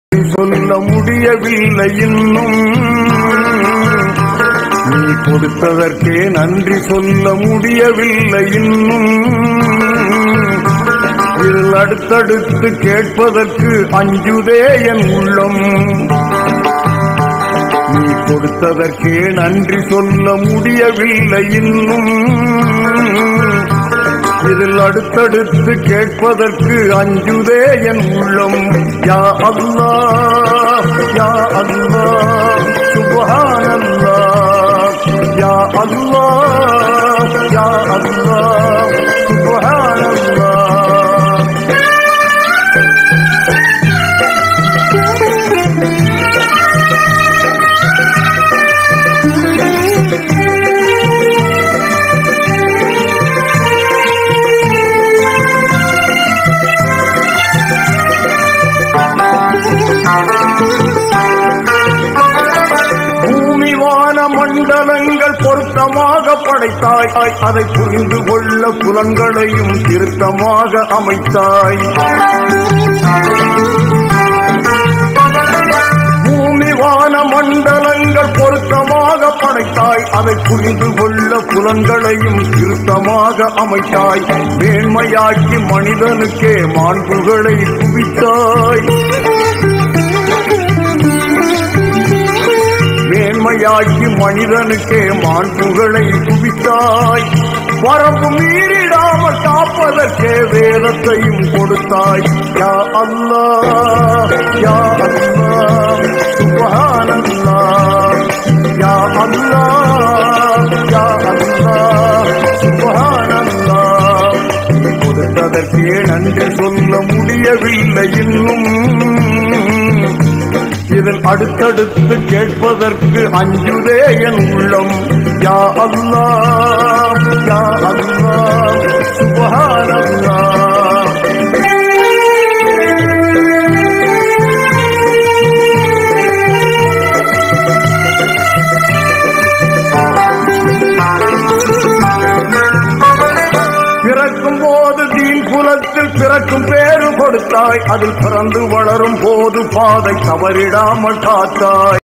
சொல்ல முடியவில்லை இன்னும் நீ கொடுத்ததற்கே நன்றி சொல்ல முடியவில்லை இன்னும் இதில் அடுத்தடுத்து கேட்பதற்கு அஞ்சுதே என் உள்ளம் நீ கொடுத்ததற்கே நன்றி சொல்ல முடியவில்லை இன்னும் இதில் அடுத்தடுத்து கேட்பதற்கு அஞ்சுதே என் உள்ளம் யா அல்லா யா அல்லா சுபஹானல்லா யா அல்லா யா அல்லா சுபஹானல்லா பூமி வான மண்டலங்கள் பொருத்தமாக படைத்தாய் அதை புரிந்து கொள்ள புலன்களையும் திருத்தமாக அமைத்தாய் பூமி வான மண்டலங்கள் பொருத்தமாக படைத்தாய் அதை புரிந்து கொள்ள புலன்களையும் திருத்தமாக அமைத்தாய் மேன்மையாக்கி மனிதனுக்கே மாண்புகளை குவித்தாய் மேன்மையாக்கி மனிதனுக்கே மாண்புகளை குவித்தாய் வரம்பு மீறிடாமல் காப்பதற்கே வேதத்தையும் கொடுத்தாய் யா அல்லா யா அல்லா சுபஹானல்லா யா அல்லா யா அல்லா சுபஹானல்லா கொடுத்ததற்கே நன்றி சொல்ல முடியவில்லை இன்னும் இதில் அடுத்தடுத்து கேட்பதற்கு அஞ்சுதே என் உள்ளம் யா அல்லா யா அல்லா சுபஹானல்லா பிறக்கும் போது தீன் குலத்தில் பிறக்கும் பேரு கொடுத்தாய் அதில் பிறந்து வளரும் போது பாதை தவறிடாமல் காத்தாய்